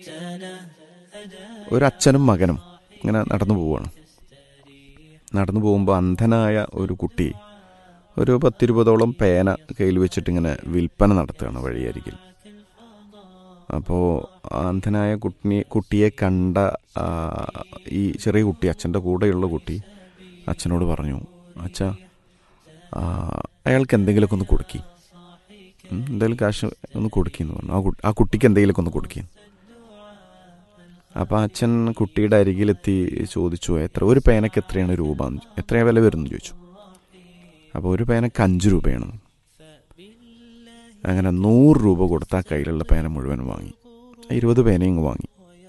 ഒരു അച്ഛനും മകനും ഇങ്ങനെ നടന്നു പോവുകയാണ് നടന്നു പോകുമ്പോൾ അന്ധനായ ഒരു കുട്ടി ഒരു പത്തിരുപതോളം പേന കയ്യിൽ വെച്ചിട്ട് ഇങ്ങനെ വിൽപ്പന നടത്തുകയാണ് വഴിയരികിൽ അപ്പോൾ അന്ധനായ കുട്ടിയെ കുട്ടിയെ കണ്ട ആ, ഈ ചെറിയ കുട്ടി അച്ഛൻ്റെ കൂടെയുള്ള കുട്ടി അച്ഛനോട് പറഞ്ഞു അച്ഛ അയാൾക്ക് എന്തെങ്കിലുമൊക്കെ ഒന്ന് കൊടുക്കി എന്തെങ്കിലും കാശ് ഒന്ന് കൊടുക്കിന്ന് പറഞ്ഞു ആ കുട്ടി ആ കുട്ടിക്ക് എന്തെങ്കിലുമൊക്കെ ഒന്ന് കൊടുക്കി അപ്പോൾ അച്ഛൻ കുട്ടിയുടെ അരികിലെത്തി ചോദിച്ചു എത്ര ഒരു പേനക്ക് എത്രയാണ് രൂപ എന്ന് ചോ- എത്രയാ വില വരുന്നു ചോദിച്ചു അപ്പോൾ ഒരു പേനക്ക് അഞ്ച് രൂപയാണ് അങ്ങനെ നൂറ് രൂപ കൊടുത്ത ആ കയ്യിലുള്ള പേന മുഴുവൻ വാങ്ങി ഇരുപത് പേനയും ഇങ്ങ് വാങ്ങി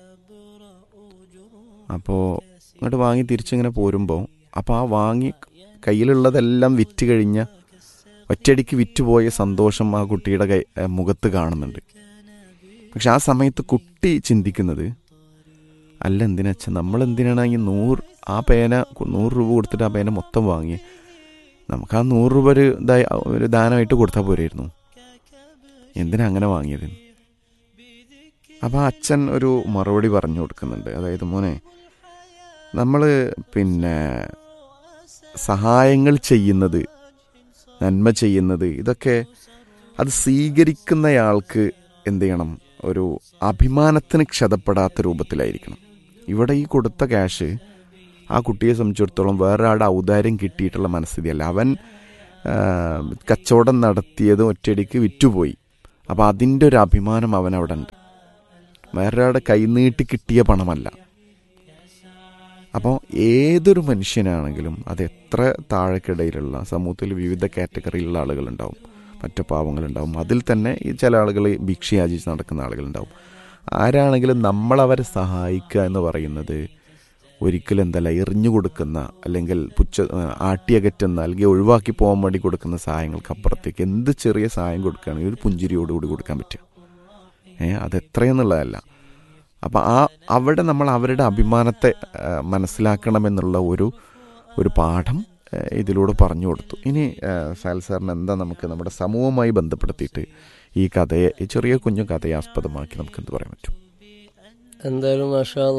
അപ്പോൾ ഇങ്ങോട്ട് വാങ്ങി തിരിച്ചിങ്ങനെ പോരുമ്പോൾ അപ്പോൾ ആ വാങ്ങി കയ്യിലുള്ളതെല്ലാം വിറ്റ് കഴിഞ്ഞ ഒറ്റയടിക്ക് വിറ്റുപോയ സന്തോഷം ആ കുട്ടിയുടെ കൈ ഏ, മുഖത്ത് കാണുന്നുണ്ട് പക്ഷെ ആ സമയത്ത് കുട്ടി ചിന്തിക്കുന്നത് അല്ല എന്തിനാച്ചാ നമ്മൾ എന്തിനാണ് ഈ നൂറ് ആ പേന കു- നൂറ് രൂപ കൊടുത്തിട്ട് ആ പേന മൊത്തം വാങ്ങി നമുക്ക് ആ നൂറ് രൂപ ഒരു ഇതായി ഒരു ദാനമായിട്ട് കൊടുത്താൽ പോരായിരുന്നു എന്തിനാ അങ്ങനെ വാങ്ങിയത് അപ്പോൾ അച്ഛൻ ഒരു മറുപടി പറഞ്ഞു കൊടുക്കുന്നുണ്ട് അതായത് മോനെ നമ്മൾ പിന്നെ സഹായങ്ങൾ ചെയ്യുന്നത് നന്മ ചെയ്യുന്നത് ഇതൊക്കെ അത് സ്വീകരിക്കുന്നയാൾക്ക് എന്ത് ചെയ്യണം ഒരു അഭിമാനത്തിന് ക്ഷതപ്പെടാത്ത രൂപത്തിലായിരിക്കണം ഇവിടെ ഈ കൊടുത്ത ക്യാഷ് ആ കുട്ടിയെ സംബന്ധിച്ചിടത്തോളം വേറൊരാളുടെ ഔദാര്യം കിട്ടിയിട്ടുള്ള മനസ്ഥിതിയല്ല അവൻ ആ, കച്ചവടം നടത്തിയത് ഒറ്റയടിക്ക് വിറ്റുപോയി അപ്പോൾ അതിൻ്റെ ഒരു അഭിമാനം അവൻ അവിടെ ഉണ്ട് വേറൊരാളുടെ കൈനീട്ടി കിട്ടിയ പണമല്ല അപ്പോൾ ഏതൊരു മനുഷ്യനാണെങ്കിലും അത് എത്ര താഴെക്കിടയിലുള്ള സമൂഹത്തിൽ വിവിധ കാറ്റഗറിയിലുള്ള ആളുകളുണ്ടാവും മറ്റു പാവങ്ങളുണ്ടാവും അതിൽ തന്നെ ഈ ചില ആളുകൾ ഭിക്ഷയാചിച്ച് നടക്കുന്ന ആളുകളുണ്ടാവും ആരാണെങ്കിലും നമ്മളവരെ സഹായിക്കുക എന്ന് പറയുന്നത് ഒരിക്കലും എന്തല്ല എറിഞ്ഞു കൊടുക്കുന്ന അല്ലെങ്കിൽ പുച്ഛ ആട്ടിയകറ്റുന്ന അല്ലെങ്കിൽ ഒഴിവാക്കി പോകാൻ വേണ്ടി കൊടുക്കുന്ന സഹായങ്ങൾക്ക് അപ്പുറത്തേക്ക് എന്ത് ചെറിയ സഹായം കൊടുക്കുകയാണെങ്കിൽ ഒരു പുഞ്ചിരിയോടുകൂടി കൊടുക്കാൻ പറ്റുക ഏ അത് എത്രയെന്നുള്ളതല്ല അപ്പം ആ അവിടെ നമ്മൾ അവരുടെ അഭിമാനത്തെ ആ, മനസ്സിലാക്കണമെന്നുള്ള ഒരു ഒരു പാഠം ആ, ഇതിലൂടെ പറഞ്ഞു കൊടുത്തു ഇനി ആ, സാൽ സാറിന് എന്താ നമുക്ക് നമ്മുടെ സമൂഹവുമായി ബന്ധപ്പെടുത്തിയിട്ട് ഈ കഥയെ ഈ ചെറിയ കുഞ്ഞു കഥയെ ആസ്പദമാക്കി നമുക്ക് എന്ത് പറയാൻ പറ്റും എന്തായാലും മാഷാല്ല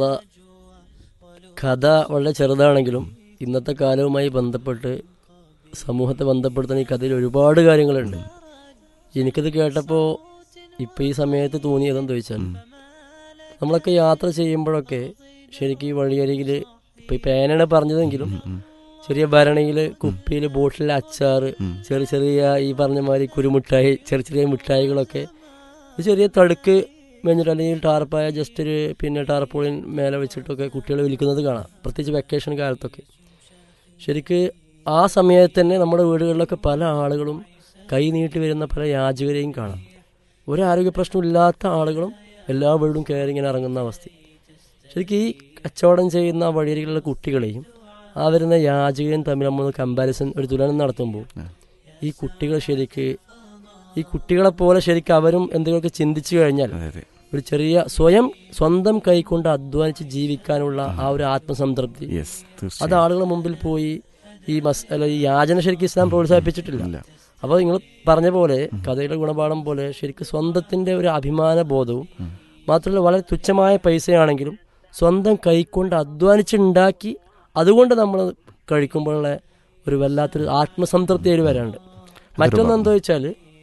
കഥ വളരെ ചെറുതാണെങ്കിലും ഇന്നത്തെ കാലവുമായി ബന്ധപ്പെട്ട് സമൂഹത്തെ ബന്ധപ്പെടുത്തുന്ന ഈ കഥയിൽ ഒരുപാട് കാര്യങ്ങളുണ്ട് എനിക്കത് കേട്ടപ്പോൾ ഇപ്പം ഈ സമയത്ത് തോന്നിയതെന്ന് ചോദിച്ചാൽ നമ്മളൊക്കെ യാത്ര ചെയ്യുമ്പോഴൊക്കെ ശരിക്കും ഈ വഴിയരികിൽ ഇപ്പം ഈ പേനാണ് പറഞ്ഞതെങ്കിലും ഉം. ചെറിയ ഭരണിയിൽ കുപ്പിയിൽ ബോട്ടിലെ അച്ചാറ് ഉം. ചെറിയ ചെറിയ ഈ പറഞ്ഞ മാതിരി കുരുമിഠായി ചെറിയ ചെറിയ മിഠായികളൊക്കെ ഒരു ചെറിയ തടുക്ക് മേഞ്ഞിട്ട് അല്ലെങ്കിൽ ടാർപ്പായ ജസ്റ്റ് ഒരു പിന്നെ ടാർപ്പോളിൻ മേലെ വെച്ചിട്ടൊക്കെ കുട്ടികൾ വിൽക്കുന്നത് കാണാം പ്രത്യേകിച്ച് വെക്കേഷൻ കാലത്തൊക്കെ ശരിക്ക് ആ സമയത്ത് തന്നെ നമ്മുടെ വീടുകളിലൊക്കെ പല ആളുകളും കൈ നീട്ടി വരുന്ന പല യാചകരെയും കാണാം ഒരു ആരോഗ്യ പ്രശ്നമില്ലാത്ത ആളുകളും എല്ലാ വീടും കയറി ഇങ്ങനെ ഇറങ്ങുന്ന അവസ്ഥ ശരിക്കും ഈ കച്ചവടം ചെയ്യുന്ന വഴിയരികളിലുള്ള കുട്ടികളെയും ആ വരുന്ന യാചകരെയും തമ്മിൽ നമ്മൾ കമ്പാരിസൺ ഒരു തുലനം നടത്തുമ്പോൾ ഈ കുട്ടികൾ ശരിക്ക് ഈ കുട്ടികളെ പോലെ ശരിക്കും അവരും എന്തെങ്കിലുമൊക്കെ ചിന്തിച്ചു കഴിഞ്ഞാൽ അതെ അതെ ഒരു ചെറിയ സ്വയം സ്വന്തം കൈകൊണ്ട് അധ്വാനിച്ച് ജീവിക്കാനുള്ള ആ ഒരു ആത്മസംതൃപ്തി യെസ് അത് തീർച്ചയായും ആളുകളുടെ മുമ്പിൽ പോയി ഈ മസ് അല്ല ഈ യാചന ശരിക്കും ഇസ്ലാം പ്രോത്സാഹിപ്പിച്ചിട്ടില്ല ഇല്ല. അപ്പോൾ നിങ്ങൾ പറഞ്ഞ പോലെ കഥയുടെ ഗുണപാഠം പോലെ ശരിക്കും സ്വന്തത്തിന്റെ ഒരു അഭിമാന ബോധവും മാത്രമല്ല വളരെ തുച്ഛമായ പൈസയാണെങ്കിലും സ്വന്തം കൈകൊണ്ട് അധ്വാനിച്ചുണ്ടാക്കി അതുകൊണ്ട് നമ്മൾ കഴിക്കുമ്പോഴുള്ള ഒരു വല്ലാത്തൊരു ആത്മസംതൃപ്തി അതിൽ വരാണ്ട് മറ്റൊന്ന് എന്താ വെച്ചാൽ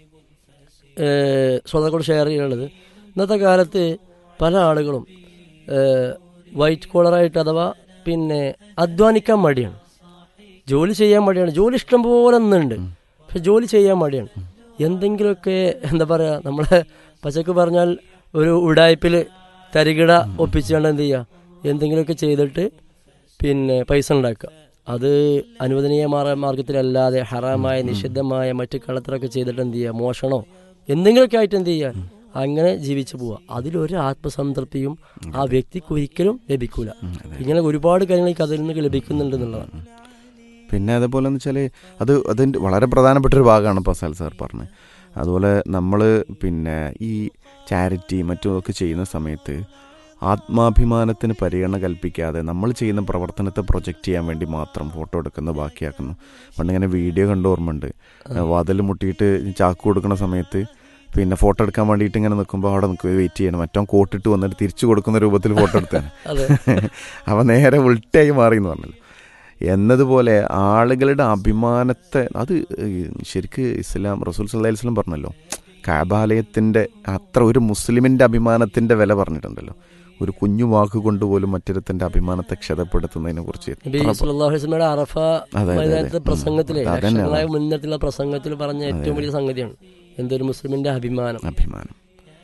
സ്വന്തം ഷെയർ ചെയ്യാനുള്ളത് ഇന്നത്തെ കാലത്ത് പല ആളുകളും വൈറ്റ് കോളറായിട്ട് അഥവാ പിന്നെ അധ്വാനിക്കാൻ മടിയാണ് ജോലി ചെയ്യാൻ മടിയാണ് ജോലി ഇഷ്ടം പോലെ ഒന്നുണ്ട് പക്ഷെ ജോലി ചെയ്യാൻ മടിയാണ് എന്തെങ്കിലുമൊക്കെ എന്താ പറയുക നമ്മളെ പച്ചക്ക് പറഞ്ഞാൽ ഒരു ഉടായ്പിൽ തരികിട ഒപ്പിച്ചുകൊണ്ട് എന്ത് ചെയ്യുക എന്തെങ്കിലുമൊക്കെ ചെയ്തിട്ട് പിന്നെ പൈസ ഉണ്ടാക്കുക അത് അനുവദനീയ മാർഗ മാർഗത്തിലല്ലാതെ ഹറാമായ നിഷിദ്ധമായ മറ്റു കളത്തിലൊക്കെ ചെയ്തിട്ട് എന്ത് ചെയ്യുക മോഷണോ എന്തെങ്കിലുമൊക്കെ ആയിട്ട് എന്ത് ചെയ്യുക അങ്ങനെ ജീവിച്ചു പോവുക അതിലൊരു ആത്മസംതൃപ്തിയും ആ വ്യക്തിക്ക് ഒരിക്കലും ലഭിക്കൂല ഇങ്ങനെ ഒരുപാട് കാര്യങ്ങൾ ഈ കഥയിൽ നിന്ന് ലഭിക്കുന്നുണ്ട് എന്നുള്ളതാണ് പിന്നെ അതേപോലെ എന്ന് വെച്ചാൽ അത് അതിൻ്റെ വളരെ പ്രധാനപ്പെട്ട ഒരു ഭാഗമാണ് ഇപ്പോൾ സൽ സാർ പറഞ്ഞത് അതുപോലെ നമ്മൾ പിന്നെ ഈ ചാരിറ്റി മറ്റും ഒക്കെ ചെയ്യുന്ന സമയത്ത് ആത്മാഭിമാനത്തിന് പരിഗണന കൽപ്പിക്കാതെ നമ്മൾ ചെയ്യുന്ന പ്രവർത്തനത്തെ പ്രൊജക്റ്റ് ചെയ്യാൻ വേണ്ടി മാത്രം ഫോട്ടോ എടുക്കുന്ന ബാക്കിയാക്കുന്നു പണ്ട് ഇങ്ങനെ വീഡിയോ കണ്ട ഓർമ്മയുണ്ട് വാതിൽ മുട്ടിയിട്ട് ചാക്ക് കൊടുക്കുന്ന സമയത്ത് പിന്നെ ഫോട്ടോ എടുക്കാൻ വേണ്ടിയിട്ട് ഇങ്ങനെ നിൽക്കുമ്പോൾ അവിടെ നിൽക്കുക വെയിറ്റ് ചെയ്യണം മറ്റോ കോട്ടിട്ട് വന്നിട്ട് തിരിച്ചു കൊടുക്കുന്ന രൂപത്തിൽ ഫോട്ടോ എടുത്താണ് അതെ അവൻ നേരെ ഉൾട്ടായി മാറി എന്ന് പറഞ്ഞല്ലോ എന്നതുപോലെ ആളുകളുടെ അഭിമാനത്തെ അത് ശരിക്ക് ഇസ്ലാം റസൂൽ സല്ലാ വസ്ലം പറഞ്ഞല്ലോ കാബാലയത്തിൻ്റെ അത്ര ഒരു മുസ്ലിമിൻ്റെ അഭിമാനത്തിൻ്റെ വില പറഞ്ഞിട്ടുണ്ടല്ലോ ഒരു കുഞ്ഞു വാക്ക് കൊണ്ടുപോലും മറ്റൊരുത്തൻ്റെ അഭിമാനത്തെ ക്ഷതപ്പെടുത്തുന്നതിനെ കുറിച്ച് നബി സല്ലല്ലാഹു അലൈഹി വസല്ലമയുടെ അറഫ അതെ, അതെ. മൈതാനത്തെ ഉം. പ്രസംഗത്തിലെ അതന്നെ, ലക്ഷങ്ങളായ മുന്നത്തിലുള്ള പ്രസംഗത്തിൽ പറഞ്ഞ ഏറ്റവും വലിയ സംഗതിയാണ് എന്തൊരു മുസ്ലിമിന്റെ അഭിമാനം അഭിമാനം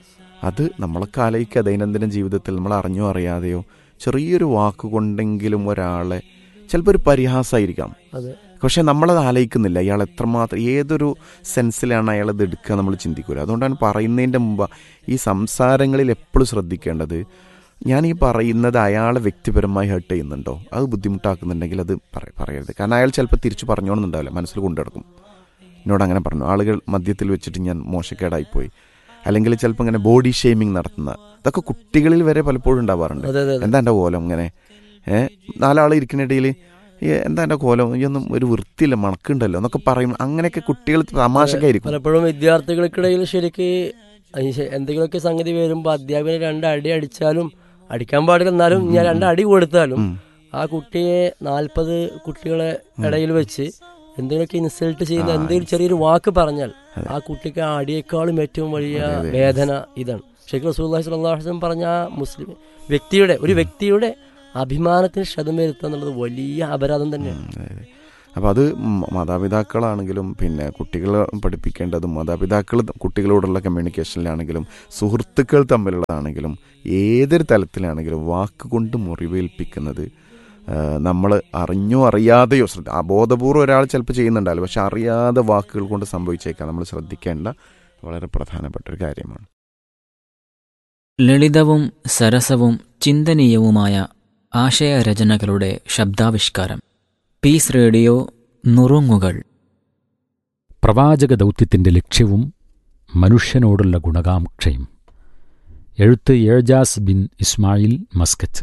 അത് നമ്മളൊക്കെ ആലോചിക്കുക ദൈനംദിന ജീവിതത്തിൽ നമ്മൾ അറിഞ്ഞോ അറിയാതെയോ ചെറിയൊരു വാക്ക് കൊണ്ടെങ്കിലും ഒരാളെ ചിലപ്പോൾ ഒരു പരിഹാസമായിരിക്കാം അതെ പക്ഷെ നമ്മളത് ആലോചിക്കുന്നില്ല അയാൾ എത്രമാത്രം ഏതൊരു സെൻസിലാണ് അയാൾ ഇത് എടുക്കുക നമ്മൾ ചിന്തിക്കൂല അതുകൊണ്ടാണ് പറയുന്നതിൻ്റെ മുമ്പ് ഈ സംസാരങ്ങളിൽ എപ്പോഴും ശ്രദ്ധിക്കേണ്ടത് ഞാൻ ഈ പറയുന്നത് അയാളെ വ്യക്തിപരമായി ഹേർട്ട് ചെയ്യുന്നുണ്ടോ അത് ബുദ്ധിമുട്ടാക്കുന്നുണ്ടെങ്കിൽ അത് പറ- പറയരുത് കാരണം അയാൾ ചിലപ്പോൾ തിരിച്ചു പറഞ്ഞോണമെന്നുണ്ടാവില്ല മനസ്സിൽ കൊണ്ടു നടക്കും എന്നോട് അങ്ങനെ പറഞ്ഞു ആളുകൾ മദ്യത്തിൽ വെച്ചിട്ട് ഞാൻ മോശക്കേടായിപ്പോയി അല്ലെങ്കിൽ ചിലപ്പോൾ ഇങ്ങനെ ബോഡി ഷെയ്മിങ് നടത്തുന്ന ഇതൊക്കെ കുട്ടികളിൽ വരെ പലപ്പോഴും ഉണ്ടാവാറുണ്ട് അതെ അതെ അതെ എന്താ എൻ്റെ കോലം ഇങ്ങനെ ഏ നാലാൾ ഇരിക്കുന്നിടയിൽ എന്താ എൻ്റെ കോലം ഈ ഒന്നും ഒരു വൃത്തിയില്ല മണക്കുണ്ടല്ലോ എന്നൊക്കെ പറയും അങ്ങനെയൊക്കെ കുട്ടികൾ തമാശക്കായിരിക്കും പലപ്പോഴും വിദ്യാർത്ഥികൾക്കിടയിൽ ശരിക്ക് അതിന് ശേ- എന്തെങ്കിലുമൊക്കെ സംഗതി വരുമ്പോൾ അധ്യാപകന് രണ്ട് അടി അടിച്ചാലും അടിക്കാൻ പാടില്ല എന്നാലും ഞാൻ രണ്ട് അടി കൊടുത്താലും ഉം. ആ കുട്ടിയെ നാൽപ്പത് കുട്ടികളെ ഇടയിൽ വെച്ച് എന്തെങ്കിലുമൊക്കെ ഇൻസൾട്ട് ചെയ്യുന്ന എന്തെങ്കിലും ചെറിയൊരു വാക്ക് പറഞ്ഞാൽ ആ കുട്ടിക്ക് ആ അടിയേക്കാളും ഏറ്റവും വലിയ വേദന ഇതാണ് ഷെയ്ഖ് റസൂല്ലാഹി സ്വല്ലല്ലാഹു അലൈഹി വസല്ലം പറഞ്ഞ ആ മുസ്ലിം വ്യക്തിയുടെ ഒരു വ്യക്തിയുടെ അഭിമാനത്തിന് ക്ഷതം വരുത്തുക എന്നുള്ളത് വലിയ അപരാധം തന്നെയാണ് അപ്പോൾ അത് മ- മാതാപിതാക്കളാണെങ്കിലും പിന്നെ കുട്ടികളെ പഠിപ്പിക്കേണ്ടതും മാതാപിതാക്കൾ കുട്ടികളോടുള്ള കമ്മ്യൂണിക്കേഷനിലാണെങ്കിലും സുഹൃത്തുക്കൾ തമ്മിലുള്ളതാണെങ്കിലും ഏതൊരു തലത്തിലാണെങ്കിലും വാക്കുകൊണ്ട് മുറിവേൽപ്പിക്കുന്നത് നമ്മൾ അറിഞ്ഞോ അറിയാതെയോ ശ്രദ്ധ അബോധപൂർവ്വം ഒരാൾ ചിലപ്പോൾ ചെയ്യുന്നുണ്ടാവില്ല പക്ഷെ അറിയാതെ വാക്കുകൾ കൊണ്ട് സംഭവിച്ചേക്കാം നമ്മൾ ശ്രദ്ധിക്കേണ്ട വളരെ പ്രധാനപ്പെട്ട ഒരു കാര്യമാണ് ലളിതവും സരസവും ചിന്തനീയവുമായ ആശയരചനകളുടെ ശബ്ദാവിഷ്കാരം പീസ് റേഡിയോ നുറുങ്ങുകൾ പ്രവാചക ദൗത്യത്തിന്റെ ലക്ഷ്യവും മനുഷ്യനോടുള്ള ഗുണകാംക്ഷയും എഴുത്ത് ഏജാസ് ബിൻ ഇസ്മായിൽ മസ്കറ്റ്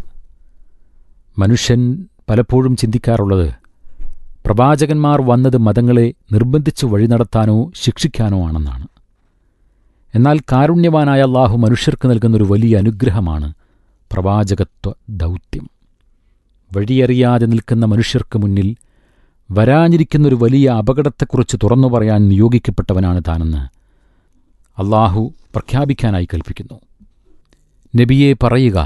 മനുഷ്യൻ പലപ്പോഴും ചിന്തിക്കാറുള്ളത് പ്രവാചകന്മാർ വന്നത് മതങ്ങളെ നിർബന്ധിച്ച് വഴി നടത്താനോ ശിക്ഷിക്കാനോ ആണെന്നാണ് എന്നാൽ കാരുണ്യവാനായ അള്ളാഹു മനുഷ്യർക്ക് നൽകുന്നൊരു വലിയ അനുഗ്രഹമാണ് പ്രവാചകത്വ ദൗത്യം വഴിയറിയാതെ നിൽക്കുന്ന മനുഷ്യർക്ക് മുന്നിൽ വരാനിരിക്കുന്നൊരു വലിയ അപകടത്തെക്കുറിച്ച് തുറന്നു പറയാൻ നിയോഗിക്കപ്പെട്ടവനാണ് താനെന്ന് അള്ളാഹു പ്രഖ്യാപിക്കാനായി കൽപ്പിക്കുന്നു നബിയെ പറയുക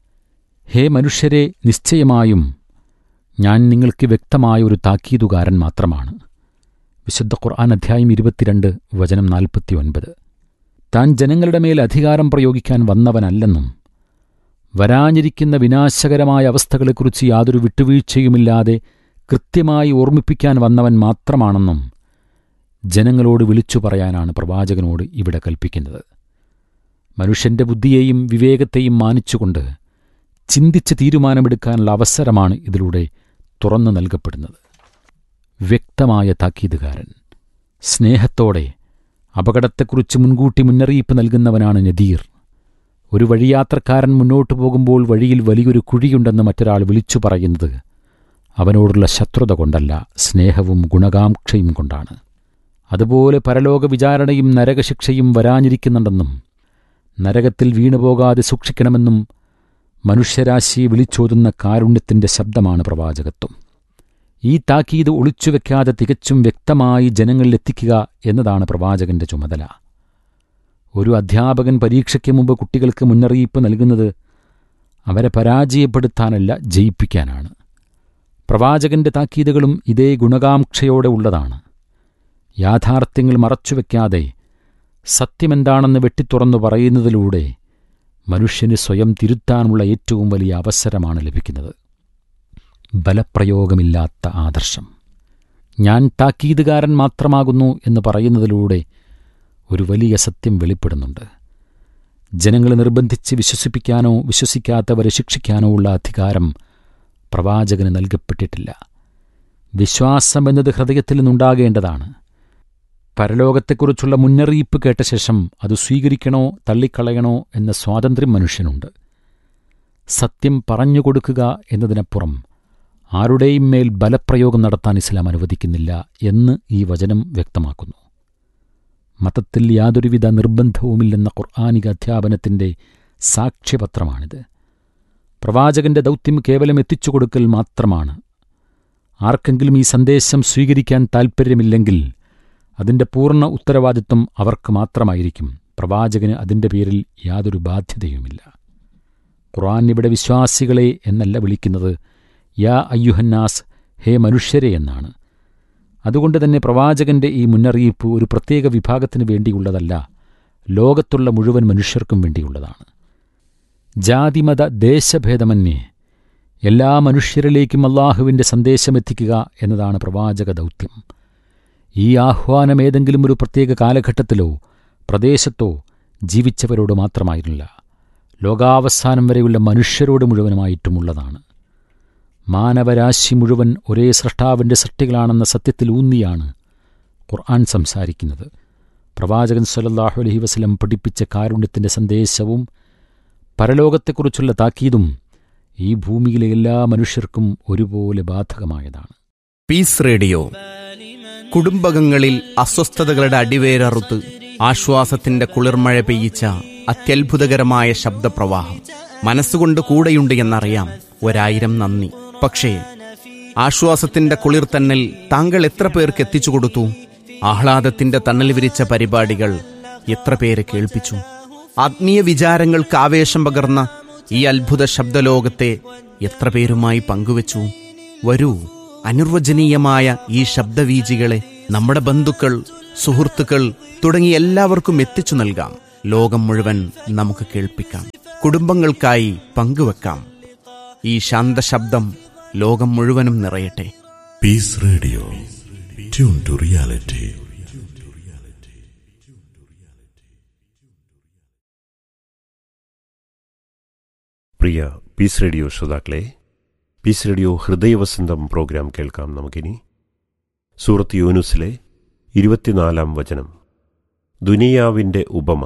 ഹേ മനുഷ്യരെ നിശ്ചയമായും ഞാൻ നിങ്ങൾക്ക് വ്യക്തമായ ഒരു താക്കീതുകാരൻ മാത്രമാണ് വിശുദ്ധ ഖുർആൻ അധ്യായം ഇരുപത്തിരണ്ട് വചനം നാൽപ്പത്തിയൊൻപത് താൻ ജനങ്ങളുടെ മേൽ അധികാരം പ്രയോഗിക്കാൻ വന്നവനല്ലെന്നും വരാനിരിക്കുന്ന വിനാശകരമായ അവസ്ഥകളെക്കുറിച്ച് യാതൊരു വിട്ടുവീഴ്ചയുമില്ലാതെ കൃത്യമായി ഓർമ്മിപ്പിക്കാൻ വന്നവൻ മാത്രമാണെന്നും ജനങ്ങളോട് വിളിച്ചു പറയാനാണ് പ്രവാചകനോട് ഇവിടെ കൽപ്പിക്കുന്നത് മനുഷ്യന്റെ ബുദ്ധിയെയും വിവേകത്തെയും മാനിച്ചുകൊണ്ട് ചിന്തിച്ച് തീരുമാനമെടുക്കാനുള്ള അവസരമാണ് ഇതിലൂടെ തുറന്നു നൽകപ്പെടുന്നത് വ്യക്തമായ താക്കീതുകാരൻ സ്നേഹത്തോടെ അപകടത്തെക്കുറിച്ച് മുൻകൂട്ടി മുന്നറിയിപ്പ് നൽകുന്നവനാണ് നദീർ ഒരു വഴിയാത്രക്കാരൻ മുന്നോട്ടു പോകുമ്പോൾ വഴിയിൽ വലിയൊരു കുഴിയുണ്ടെന്ന് മറ്റൊരാൾ വിളിച്ചു പറയുന്നത് അവനോടുള്ള ശത്രുത കൊണ്ടല്ല സ്നേഹവും ഗുണകാംക്ഷയും കൊണ്ടാണ് അതുപോലെ പരലോക വിചാരണയും നരകശിക്ഷയും വരാനിരിക്കുന്നുണ്ടെന്നും നരകത്തിൽ വീണുപോകാതെ സൂക്ഷിക്കണമെന്നും മനുഷ്യരാശിയെ വിളിച്ചോതുന്ന കാരുണ്യത്തിന്റെ ശബ്ദമാണ് പ്രവാചകത്വം ഈ താക്കീത് ഒളിച്ചുവെക്കാതെ തികച്ചും വ്യക്തമായി ജനങ്ങളിലെത്തിക്കുക എന്നതാണ് പ്രവാചകന്റെ ചുമതല ഒരു അധ്യാപകൻ പരീക്ഷയ്ക്ക് മുമ്പ് കുട്ടികൾക്ക് മുന്നറിയിപ്പ് നൽകുന്നത് അവരെ പരാജയപ്പെടുത്താനല്ല ജയിപ്പിക്കാനാണ് പ്രവാചകന്റെ താക്കീതുകളും ഇതേ ഗുണകാംക്ഷയോടെ ഉള്ളതാണ് യാഥാർത്ഥ്യങ്ങൾ മറച്ചുവെക്കാതെ സത്യമെന്താണെന്ന് വെട്ടിത്തുറന്നു പറയുന്നതിലൂടെ മനുഷ്യന് സ്വയം തിരുത്താനുള്ള ഏറ്റവും വലിയ അവസരമാണ് ലഭിക്കുന്നത് ബലപ്രയോഗമില്ലാത്ത ആദർശം ഞാൻ താക്കീതുകാരൻ മാത്രമാകുന്നു എന്ന് പറയുന്നതിലൂടെ ഒരു വലിയ സത്യം വെളിപ്പെടുന്നുണ്ട് ജനങ്ങളെ നിർബന്ധിച്ച് വിശ്വസിപ്പിക്കാനോ വിശ്വസിക്കാത്തവരെ ശിക്ഷിക്കാനോ ഉള്ള അധികാരം പ്രവാചകന് നൽകപ്പെട്ടിട്ടില്ല വിശ്വാസം എന്നത് ഹൃദയത്തിൽ നിന്നുണ്ടാകേണ്ടതാണ് പരലോകത്തെക്കുറിച്ചുള്ള മുന്നറിയിപ്പ് കേട്ട ശേഷം അത് സ്വീകരിക്കണോ തള്ളിക്കളയണോ എന്ന സ്വാതന്ത്ര്യം മനുഷ്യനുണ്ട് സത്യം പറഞ്ഞുകൊടുക്കുക എന്നതിനപ്പുറം ആരുടെയും മേൽ ബലപ്രയോഗം നടത്താൻ ഇസ്ലാം അനുവദിക്കുന്നില്ല എന്ന് ഈ വചനം വ്യക്തമാക്കുന്നു മതത്തിൽ യാതൊരുവിധ നിർബന്ധവുമില്ലെന്ന ഖുർആാനിക അധ്യാപനത്തിൻ്റെ സാക്ഷ്യപത്രമാണിത് പ്രവാചകന്റെ ദൗത്യം കേവലം എത്തിച്ചു കൊടുക്കൽ മാത്രമാണ് ആർക്കെങ്കിലും ഈ സന്ദേശം സ്വീകരിക്കാൻ താൽപ്പര്യമില്ലെങ്കിൽ അതിൻ്റെ പൂർണ്ണ ഉത്തരവാദിത്വം അവർക്ക് മാത്രമായിരിക്കും പ്രവാചകന് അതിൻ്റെ പേരിൽ യാതൊരു ബാധ്യതയുമില്ല ഖുർആൻ ഇവിടെ വിശ്വാസികളെ എന്നല്ല വിളിക്കുന്നത് യാ അയ്യുഹന്നാസ് ഹേ മനുഷ്യരെ എന്നാണ് അതുകൊണ്ട് തന്നെ പ്രവാചകന്റെ ഈ മുന്നറിയിപ്പ് ഒരു പ്രത്യേക വിഭാഗത്തിന് വേണ്ടിയുള്ളതല്ല ലോകത്തുള്ള മുഴുവൻ മനുഷ്യർക്കും വേണ്ടിയുള്ളതാണ് ജാതിമത ദേശഭേദമന്യേ എല്ലാ മനുഷ്യരിലേക്കും അള്ളാഹുവിൻ്റെ സന്ദേശമെത്തിക്കുക എന്നതാണ് പ്രവാചക ദൗത്യം ഈ ആഹ്വാനം ഏതെങ്കിലും ഒരു പ്രത്യേക കാലഘട്ടത്തിലോ പ്രദേശത്തോ ജീവിച്ചവരോട് മാത്രമായിരുന്നില്ല ലോകാവസാനം വരെയുള്ള മനുഷ്യരോട് മുഴുവനുമായിട്ടുമുള്ളതാണ് മാനവരാശി മുഴുവൻ ഒരേ സൃഷ്ടാവിൻ്റെ സൃഷ്ടികളാണെന്ന സത്യത്തിൽ ഊന്നിയാണ് ഖുർആൻ സംസാരിക്കുന്നത് പ്രവാചകൻ സല്ലല്ലാഹു അലൈഹി വസല്ലം പഠിപ്പിച്ച കാരുണ്യത്തിൻ്റെ സന്ദേശവും പരലോകത്തെക്കുറിച്ചുള്ള താക്കീതും ഈ ഭൂമിയിലെ എല്ലാ മനുഷ്യർക്കും ഒരുപോലെ ബാധകമായതാണ് പീസ് റേഡിയോ കുടുംബകങ്ങളിൽ അസ്വസ്ഥതകളുടെ അടിവേരറുത്ത് ആശ്വാസത്തിന്റെ കുളിർമഴ പെയ്യിച്ച അത്യത്ഭുതകരമായ ശബ്ദപ്രവാഹം മനസ്സുകൊണ്ട് കൂടെയുണ്ട് എന്നറിയാം ഒരായിരം നന്ദി പക്ഷേ ആശ്വാസത്തിന്റെ കുളിർ തന്നൽ താങ്കൾ എത്ര പേർക്ക് എത്തിച്ചു കൊടുത്തു ആഹ്ലാദത്തിന്റെ തണൽ വിരിച്ച പരിപാടികൾ എത്ര പേരെ കേൾപ്പിച്ചു ആത്മീയ വിചാരങ്ങൾക്ക് ആവേശം പകർന്ന ഈ അത്ഭുത ശബ്ദലോകത്തെ എത്ര പേരുമായി പങ്കുവച്ചു വരൂ അനിർവചനീയമായ ഈ ശബ്ദവീജികളെ നമ്മുടെ ബന്ധുക്കൾ സുഹൃത്തുക്കൾ തുടങ്ങി എല്ലാവർക്കും എത്തിച്ചു നൽകാം ലോകം മുഴുവൻ നമുക്ക് കേൾപ്പിക്കാം കുടുംബങ്ങൾക്കായി പങ്കുവെക്കാം ഈ ശാന്തശബ്ദം ലോകം മുഴുവനും നിറയട്ടെ Peace Radio. Tune to reality. പ്രിയ പീസ് റേഡിയോ ശ്രോതാക്കളെ പീസ് റേഡിയോ ഹൃദയവസന്തം പ്രോഗ്രാം കേൾക്കാം നമുക്കിനി സൂറത്ത് യൂനുസിലെ ഇരുപത്തിനാലാം വചനം ദുനിയാവിൻ്റെ ഉപമ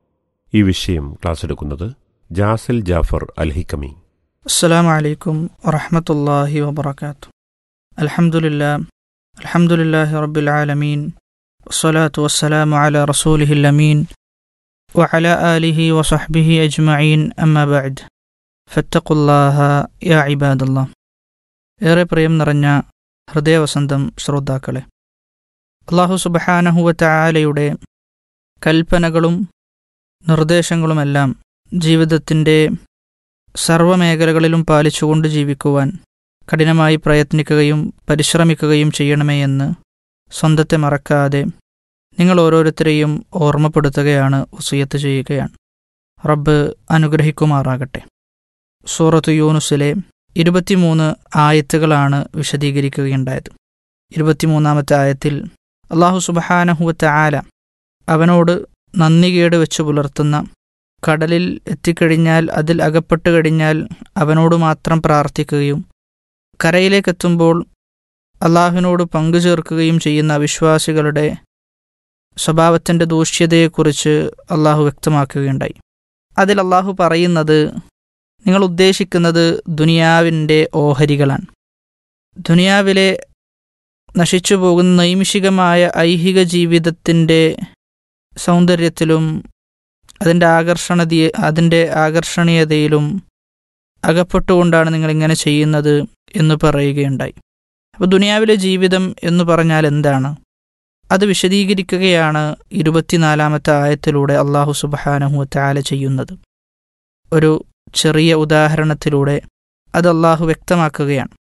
ഈ വിഷയം ക്ലാസ് എടുക്കുന്നത് ജാസിൽ ജാഫർ അൽഹിക്കമി السلام عليكم ورحمة الله وبركاته الحمد لله الحمد لله رب العالمين والصلاة والسلام على رسوله الأمين وعلى آله وصحبه أجمعين أما بعد فاتقوا الله يا عباد الله ഏറെ പ്രിയം നിറഞ്ഞ ഹൃദയവസന്തം ശ്രോതാക്കളെ അള്ളാഹു സുബഹാനഹുവറ്റ ആലയുടെ കൽപ്പനകളും നിർദ്ദേശങ്ങളുമെല്ലാം ജീവിതത്തിൻ്റെ സർവ്വമേഖലകളിലും പാലിച്ചുകൊണ്ട് ജീവിക്കുവാൻ കഠിനമായി പ്രയത്നിക്കുകയും പരിശ്രമിക്കുകയും ചെയ്യണമേ എന്ന് സ്വന്തത്തെ മറക്കാതെ നിങ്ങൾ ഓരോരുത്തരെയും ഓർമ്മപ്പെടുത്തുകയാണ് ഉസിയത്ത് ചെയ്യുകയാണ് റബ്ബ് അനുഗ്രഹിക്കുമാറാകട്ടെ സൂറത്ത് യൂനുസിലെ ഇരുപത്തിമൂന്ന് ആയത്തുകളാണ് വിശദീകരിക്കുകയുണ്ടായത് ഇരുപത്തിമൂന്നാമത്തെ ആയത്തിൽ അള്ളാഹു സുബഹാനഹുവത്ത ആല അവനോട് നന്ദികേട് വെച്ച് പുലർത്തുന്ന കടലിൽ എത്തിക്കഴിഞ്ഞാൽ അതിൽ അകപ്പെട്ടു കഴിഞ്ഞാൽ അവനോട് മാത്രം പ്രാർത്ഥിക്കുകയും കരയിലേക്കെത്തുമ്പോൾ അള്ളാഹുവിനോട് പങ്കുചേർക്കുകയും ചെയ്യുന്ന അവിശ്വാസികളുടെ സ്വഭാവത്തിൻ്റെ ദൂഷ്യതയെക്കുറിച്ച് അള്ളാഹു വ്യക്തമാക്കുകയുണ്ടായി അതിൽ അള്ളാഹു പറയുന്നത് നിങ്ങൾ ഉദ്ദേശിക്കുന്നത് ദുനിയാവിൻ്റെ ഓഹരികളാണ് ദുനിയാവിലെ നശിച്ചു പോകുന്ന നൈമിഷികമായ ഐഹിക ജീവിതത്തിൻ്റെ സൗന്ദര്യത്തിലും അതിൻ്റെ ആകർഷണതയെ അതിൻ്റെ ആകർഷണീയതയിലും അകപ്പെട്ടുകൊണ്ടാണ് നിങ്ങൾ ഇങ്ങനെ ചെയ്യുന്നത് എന്ന് പറയുകയുണ്ടായി അപ്പോൾ ദുനിയാവിലെ ജീവിതം എന്ന് പറഞ്ഞാൽ എന്താണ് അത് വിശദീകരിക്കുകയാണ് ഇരുപത്തിനാലാമത്തെ ആയത്തിലൂടെ അള്ളാഹു സുബഹാനഹു താല ചെയ്യുന്നത് ഒരു ചെറിയ ഉദാഹരണത്തിലൂടെ അത് അള്ളാഹു വ്യക്തമാക്കുകയാണ്